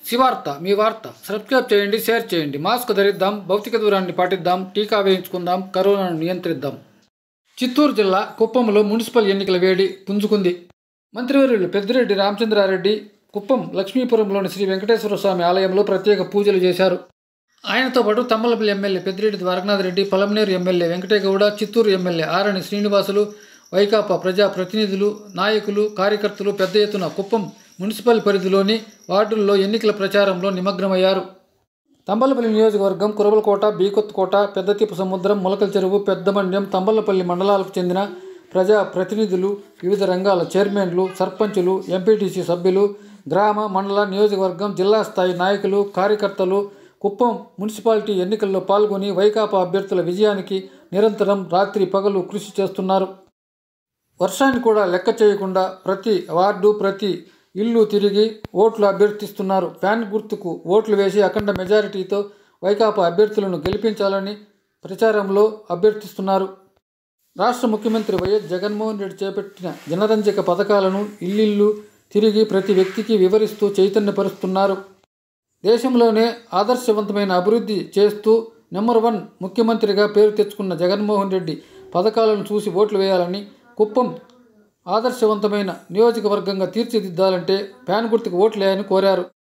శివార్త మీ వార్త సబ్స్క్రైబ్ చేయండి షేర్ చేయండి మాస్క్ ధరిద్దాం భౌతిక దూరాన్ని పాటిద్దాం టీకా వేయించుకుందాం కరోనాను నియంత్రిద్దాం చిత్తూరు జిల్లా కుప్పంలో మున్సిపల్ ఎన్నికల వేడి పుంజుకుంది మంత్రివర్యులు పెద్దిరెడ్డి రామచంద్రారెడ్డి కుప్పం లక్ష్మీపురంలోని శ్రీ వెంకటేశ్వర స్వామి ఆలయంలో ప్రత్యేక పూజలు చేశారు ఆయనతో పాటు Thamballapalle MLA Peddireddy Dwarakanath Reddy Palamaner MLA Venkategowda Chittoor MLA Arani Srinivasulu Vaikapa ప్రజా ప్రతినిధులు నాయకులు కార్యకర్తలు పెద్ద ఎత్తున కుప్పం మున్సిపల్ పరిధిలోని వార్డుల్లో ఎన్నికల ప్రచారంలో నిమగ్నమయ్యారు తంబలపల్లి నియోజకవర్గం కురబలకోట బీకొత్తుకోట పెద్దతిప్పు సముద్రం ములకల చెరువు పెద్దమండ్యం తంబలపల్లి మండలాలకు చెందిన ప్రజా ప్రతినిధులు వివిధ రంగాల చైర్మన్లు సర్పంచులు ఎంపీటీసీ సభ్యులు గ్రామ మండల నియోజకవర్గం జిల్లా స్థాయి నాయకులు కార్యకర్తలు కుప్పం మున్సిపాలిటీ ఎన్నికల్లో పాల్గొని వైకాపా అభ్యర్థుల విజయానికి నిరంతరం రాత్రి పగలు కృషి చేస్తున్నారు వర్షాన్ని కూడా లెక్క చేయకుండా ప్రతి వార్డు ప్రతి ఇల్లు తిరిగి ఓట్లు అభ్యర్థిస్తున్నారు ఫ్యాన్ గుర్తుకు ఓట్లు వేసి అఖండ మెజారిటీతో వైకాపా అభ్యర్థులను గెలిపించాలని ప్రచారంలో అభ్యర్థిస్తున్నారు రాష్ట్ర ముఖ్యమంత్రి వైఎస్ జగన్మోహన్ రెడ్డి చేపట్టిన జనరంజక పథకాలను ఇల్లిల్లు తిరిగి ప్రతి వ్యక్తికి వివరిస్తూ చైతన్యపరుస్తున్నారు దేశంలోనే ఆదర్శవంతమైన అభివృద్ధి చేస్తూ నెంబర్ వన్ ముఖ్యమంత్రిగా పేరు తెచ్చుకున్న జగన్మోహన్ రెడ్డి పథకాలను చూసి ఓట్లు వేయాలని కుప్పం ఆదర్శవంతమైన నియోజకవర్గంగా తీర్చిదిద్దాలంటే ప్యాన్ గుర్తుకు ఓట్లు వేయాలని కోరారు